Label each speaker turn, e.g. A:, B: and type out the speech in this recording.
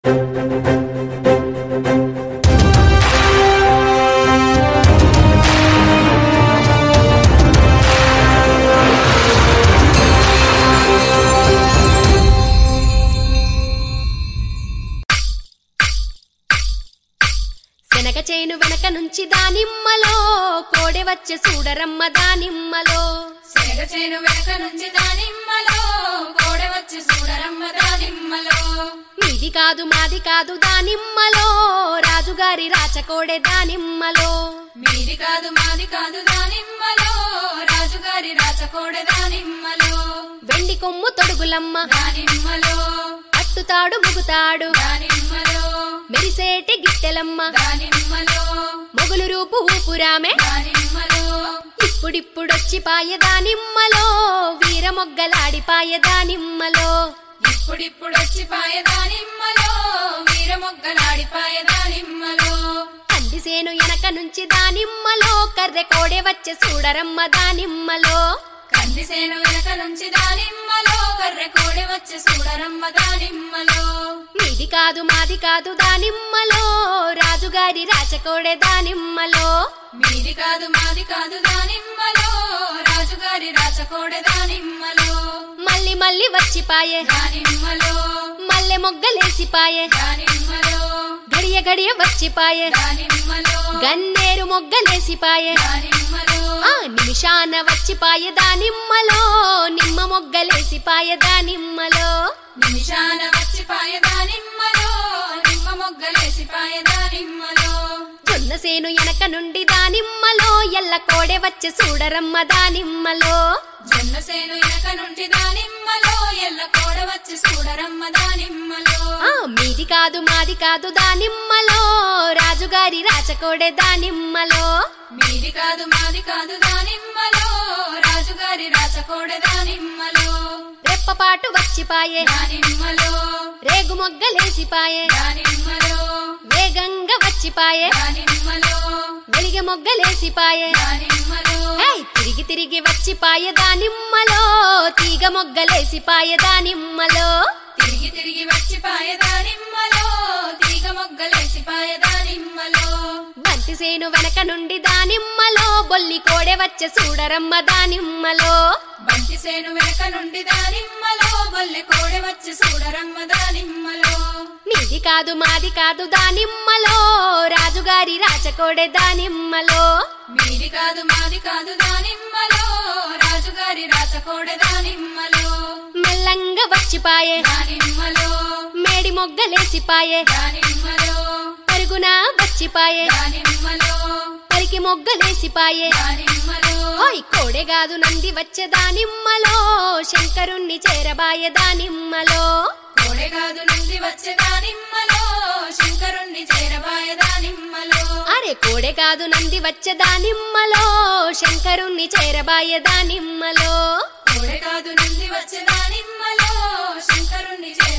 A: శనగ చేను వెనక నుంచి దానిమ్మలో కోడె వచ్చే చూడరమ్మ దానిమ్మలో
B: శనగ చేను వెనక నుంచి దానిమ్మలో కోడ వచ్చి చూడరమ్మ దానిమ్మలో
A: మీది కాదు మాది కాదు దానిమ్మలో రాజుగారి రాచకోడె దానిమ్మలో
B: మీది కాదు మాది కాదు దానిమ్మలో రాజుగారి రాచకోడ దానిమ్మలో
A: వెండి కొమ్ము తొడుగులమ్మ
B: దానిమ్మలో
A: అట్టుతాడు ముగుతాడు
B: దానిమ్మలో
A: మెరిసేటి గిట్టెలమ్మ
B: దానిమ్మలో
A: మొగులు రూపు ఊపురామే
B: దానిమ్మలో
A: ఇప్పుడిప్పుడొచ్చి పాయ దానిమ్మలో వీర మొగ్గలాడి పాయ దానిమ్మలో
B: ఇప్పుడిప్పుడు వచ్చి పాయ దానిమ్మలో వీరమొగ్గలాడిపాయ దానిమ్మలో
A: కందిసేను ఎనక నుంచి దానిమ్మలో కర్రె కోడె వచ్చే చూడరమ్మ దానిమ్మలో
B: కందిసేను వెనక నుంచి దానిమ్మలో కర్రె కోడి వచ్చి చూడరమ్మ దానిమ్మలో
A: మీది కాదు మాది కాదు దానిమ్మలో రాజుగారి రాచకోడె దానిమ్మలో
B: మీది కాదు మాది కాదు దానిమ్మలో రాజుగారి రాచకోడ దానిమ్మలో
A: మళ్ళీ మళ్ళీ వచ్చిపాయే
B: దానిమ్మలో
A: మల్లె మొగ్గలేసిపాయే
B: దానిమ్మలో
A: గడియ గడియ వచ్చిపాయే
B: దానిమ్మలో
A: గన్నేరు మొగ్గలేసిపాయే
B: దానిమ్మలో
A: ఆ నిమిషాన వచ్చిపాయే దానిమ్మలో నిమ్మ మొగ్గలేసిపాయ దానిమ్మలో
B: నిమిషాన వచ్చి పాయ దానిమ్మలో నిమ్మ మొగ్గలేసి పాయ దానిమ్మలో
A: జొన్న సేను ఎనక నుండి దానిమ్మలో ఎల్ల కోడె వచ్చే చూడరమ్మ దానిమ్మలో
B: జొన్న సేను వెనక నుండి దానిమ్మలో ఎల్ల కోడ వచ్చి చూడరమ్మ దానిమ్మలో
A: ఆ మీది కాదు మాది కాదు దానిమ్మలో రాజుగారి రాచకోడె దానిమ్మలో
B: మీది కాదు మాది కాదు దానిమ్మలో రాజుగారి రాచకోడ దానిమ్మలో
A: రెప్పపాటు వచ్చిపాయే
B: దానిమ్మలో
A: రేగు మొగ్గలేసిపాయే
B: దానిమ్మలో
A: వేగంగా వచ్చిపాయే
B: దానిమ్మలో
A: వెలిగె మొగ్గలేసిపాయే
B: దానిమ్మలో
A: ఏయ్ తిరిగి తిరిగి వచ్చిపాయే దానిమ్మలో తీగ మొగ్గలేసిపాయే దానిమ్మలో
B: తిరిగి తిరిగి వచ్చి పాయ దానిమ్మలో తీగ మొగ్గలేసి పాయ దానిమ్మలో
A: బంతి సేను వెనక నుండి దానిమ్మలో బొల్లి కోడె వచ్చే చూడరమ్మ దానిమ్మలో
B: బంతి సేను వెనక నుండి దానిమ్మలో బల్లె కోడె వచ్చి చూడరమ్మ దానిమ్మలో
A: మీది కాదు మాది కాదు దానిమ్మలో రాజుగారి రాచకోడె దానిమ్మలో
B: మీది కాదు మాది కాదు దానిమ్మలో రాజుగారి రాచకోడ దానిమ్మలో
A: మెల్లంగా వచ్చిపాయే
B: దానిమ్మలో
A: మేడి మొగ్గలేసిపాయే
B: దానిమ్మలో
A: పరుగున వచ్చిపాయే
B: దానిమ్మలో
A: పరికి మొగ్గలేసిపాయే
B: దానిమ్మలో
A: ఓయ్ కోడె కాదు నంది వచ్చే దానిమ్మలో శంకరుణ్ణి చేరబాయే దానిమ్మలో
B: కోడె కాదు నుండి వచ్చే దానిమ్మలో శంకరుణ్ణి చేరబాయ దానిమ్మలో
A: అరే కోడె కాదు నంది వచ్చే దానిమ్మలో శంకరుణ్ణి చేరబాయే దానిమ్మలో
B: కోడె కాదు నుండి వచ్చే దానిమ్మలో శంకరుణ్ణి చేర